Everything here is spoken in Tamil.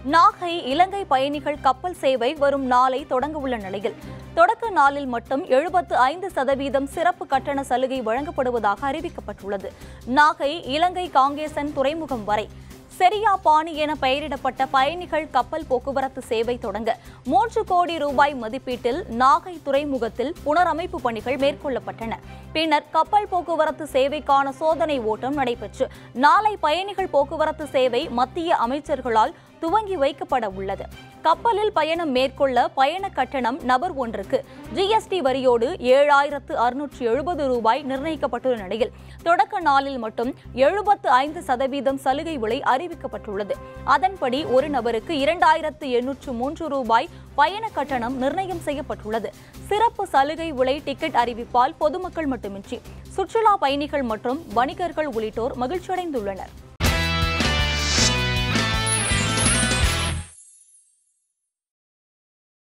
நாகை இலங்கை பயணிகள் கப்பல் சேவை வரும் நாளை தொடங்க உள்ள நிலையில் தொடக்க நாளில் மட்டும் எழுபத்து ஐந்து சதவீதம் சிறப்பு கட்டண சலுகை வழங்கப்படுவதாக அறிவிக்கப்பட்டுள்ளது நாகை இலங்கை காங்கேசன் துறைமுகம் வரை செரியா பாணி என பெயரிடப்பட்ட பயணிகள் கப்பல் போக்குவரத்து சேவை தொடங்க மூன்று கோடி ரூபாய் மதிப்பீட்டில் நாகை துறைமுகத்தில் புனரமைப்பு பணிகள் மேற்கொள்ளப்பட்டன பின்னர் கப்பல் போக்குவரத்து சேவைக்கான சோதனை ஓட்டம் நடைபெற்று நாளை பயணிகள் போக்குவரத்து சேவை மத்திய அமைச்சர்களால் துவங்கி வைக்கப்பட உள்ளது கப்பலில் பயணம் மேற்கொள்ள பயண கட்டணம் நபர் ஒன்றுக்கு ஜிஎஸ்டி வரியோடு ஏழாயிரத்து அறுநூற்று எழுபது ரூபாய் நிர்ணயிக்கப்பட்டுள்ள நிலையில் தொடக்க நாளில் மட்டும் எழுபத்து ஐந்து சதவீதம் சலுகை விலை அறிவிக்கப்பட்டுள்ளது அதன்படி ஒரு நபருக்கு இரண்டாயிரத்து எண்ணூற்று மூன்று ரூபாய் பயண கட்டணம் நிர்ணயம் செய்யப்பட்டுள்ளது சிறப்பு சலுகை விலை டிக்கெட் அறிவிப்பால் பொதுமக்கள் மட்டுமின்றி சுற்றுலா பயணிகள் மற்றும் வணிகர்கள் உள்ளிட்டோர் மகிழ்ச்சியடைந்துள்ளனர்